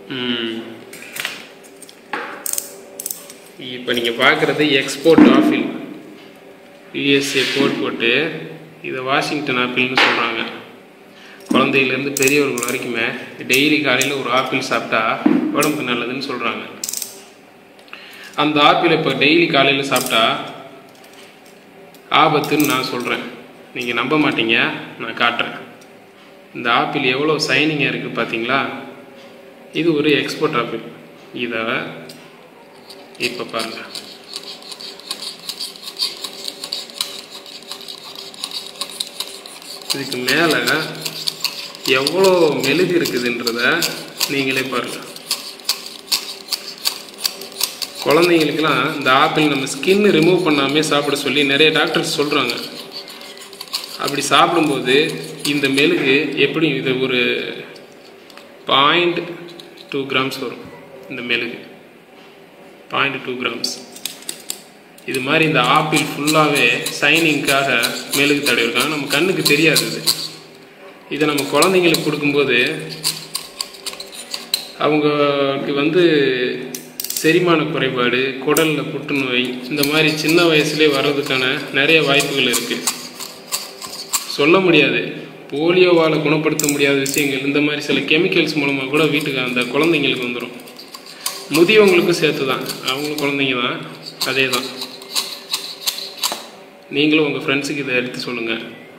இப்போ நீங்கள் பார்க்குறது எக்ஸ்போர்ட் ஆப்பிள் யூஎஸ்ஏ கோட் போட்டு இதை வாஷிங்டன் ஆப்பிள்னு சொல்கிறாங்க குழந்தையிலேருந்து பெரியவர்கள் வரைக்குமே டெய்லி காலையில் ஒரு ஆப்பிள் சாப்பிட்டா உடம்புக்கு நல்லதுன்னு சொல்கிறாங்க அந்த ஆப்பிள் இப்போ டெய்லி காலையில் சாப்பிட்டா ஆபத்துன்னு நான் சொல்கிறேன் நீங்கள் நம்ப மாட்டீங்க நான் காட்டுறேன் இந்த ஆப்பிள் எவ்வளோ சைனிங்காக இருக்குது பார்த்தீங்களா இது ஒரு எக்ஸ்போர்ட் ஆப்பிள் இதை இப்போ பாருங்கள் இதுக்கு மேலே எவ்வளோ மெழுகு இருக்குதுன்றத நீங்களே பாருங்கள் குழந்தைங்களுக்கெல்லாம் இந்த ஆப்பிள் நம்ம ஸ்கின் ரிமூவ் பண்ணாமே சாப்பிட சொல்லி நிறைய டாக்டர்ஸ் சொல்கிறாங்க அப்படி சாப்பிடும்போது இந்த மெழுகு எப்படி இது ஒரு பாயிண்ட் டூ கிராம்ஸ் வரும் இந்த மெழுகு பாயிண்ட் டூ கிராம்ஸ் இது மாதிரி இந்த ஆப்பிள் ஃபுல்லாகவே சைனிங்காக மெழுகு தடவிருக்காங்க நம்ம கண்ணுக்கு தெரியாது இது இதை நம்ம குழந்தைங்களுக்கு கொடுக்கும்போது அவங்களுக்கு வந்து செரிமான குறைபாடு குடலில் புற்றுநோய் இந்த மாதிரி சின்ன வயசுலேயே வர்றதுக்கான நிறைய வாய்ப்புகள் இருக்குது சொல்ல முடியாது போலியோவால் குணப்படுத்த முடியாத விஷயங்கள் இந்த மாதிரி சில கெமிக்கல்ஸ் மூலமாக கூட வீட்டுக்கு அந்த குழந்தைங்களுக்கு வந்துடும் முதியவங்களுக்கும் சேர்த்து தான் அவங்களும் குழந்தைங்க தான் அதே தான் நீங்களும் உங்கள் ஃப்ரெண்ட்ஸுக்கு இதை எடுத்து சொல்லுங்கள்